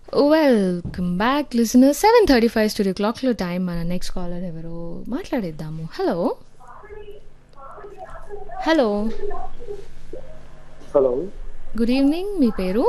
welcome back listener seven thirty five studio క్లాక్లో time మన next caller ఎవరో మాట్లాడేద్దాము hello hello hello good evening మీ పేరు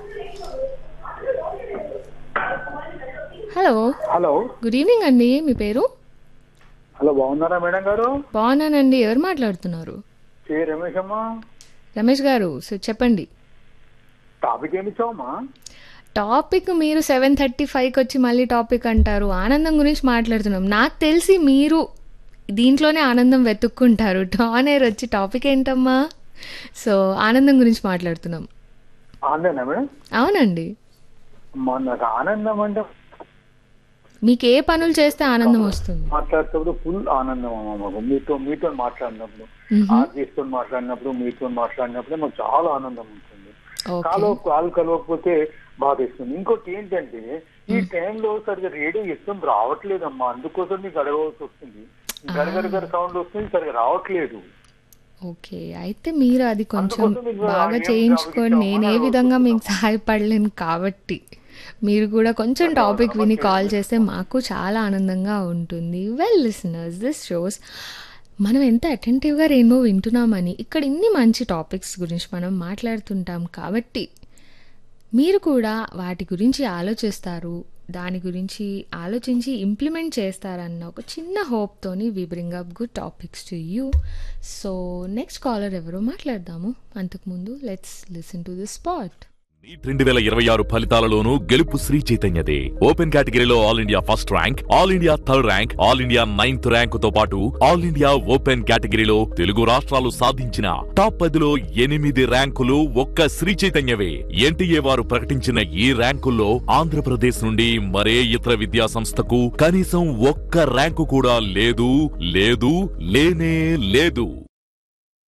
హలో హలో గుడ్ ఈవినింగ్ అండి మీ పేరు హలో బాగున్నారా మేడం గారు బాగున్నానండి ఎవరు మాట్లాడుతున్నారు కే రమేష్ అమ్మా రమేష్ గారు సో చెప్పండి టాపిక్ ఏమి ఇచ్చావమ్మా టాపిక్ మీరు సెవెన్ థర్టీ ఫైవ్కి వచ్చి మళ్ళీ టాపిక్ అంటారు ఆనందం గురించి మాట్లాడుతున్నాం నాకు తెలిసి మీరు దీంట్లోనే ఆనందం వెతుక్కుంటారు టాన్ ఎయిర్ వచ్చి టాపిక్ ఏంటమ్మా సో ఆనందం గురించి మాట్లాడుతున్నాం ఆనందేనా మేడం అవునండి అమ్మా నాకు ఆనందం అంటే మీకు ఏ పనులు చేస్తే ఆనందం వస్తుంది మాట్లాడేటప్పుడు ఫుల్ ఆనందం అమ్మా మాకు మీతో మీతో మాట్లాడినప్పుడు ఆర్టిస్ట్తో మాట్లాడినప్పుడు మీతో మాట్లాడినప్పుడు మాకు చాలా ఆనందం ఉంటుంది ఓకే కాలు కాలు కలవకపోతే బాధేస్తుంది ఇంకోటి ఏంటంటే ఈ టైంలో సరిగా రేడియో ఇష్టం రావట్లేదమ్మా అందుకోసం మీకు అడగవలసి వస్తుంది గరగర గర సౌండ్ వస్తుంది సరిగా రావట్లేదు ఓకే అయితే మీరు అది కొంచెం అందుకోసం మీకు బాగా ఏం చేయించుకొని టాపిక్ నేను ఏ కావాలో విధంగా మీకు సహాయపడలేను కాబట్టి మీరు కూడా కొంచెం టాపిక్ విని కాల్ చేస్తే మాకు చాలా ఆనందంగా ఉంటుంది వెల్ లిసనర్స్ దిస్ షోస్ మనం ఎంత అటెంటివ్గా రెయిన్బో వింటున్నామని ఇక్కడ ఇన్ని మంచి టాపిక్స్ గురించి మనం మాట్లాడుతుంటాం కాబట్టి మీరు కూడా వాటి గురించి ఆలోచిస్తారు దాని గురించి ఆలోచించి ఇంప్లిమెంట్ చేస్తారన్న ఒక చిన్న హోప్తోని we bring up good topics to you so next caller ఎవరో మాట్లాడదాము అంతకుముందు let's listen to the spot NEET రెండు వేల ఇరవై ఆరు ఫలితాలలోనూ గెలుపు శ్రీ చైతన్యదే ఓపెన్ కేటగిరీలో all India first rank all India third rank all India ninth rank తో పాటు ఆల్ ఇండియా ఓపెన్ కేటగిరీలో తెలుగు రాష్ట్రాలు సాధించిన టాప్ పదిలో ఎనిమిది ర్యాంకులు ఒక్క శ్రీ చైతన్యవే ఎన్టీఏ వారు ప్రకటించిన ఈ ర్యాంకుల్లో ఆంధ్రప్రదేశ్ నుండి మరే ఇతర విద్యా సంస్థకు కనీసం ఒక్క ర్యాంకు కూడా లేదు లేదు లేనే లేదు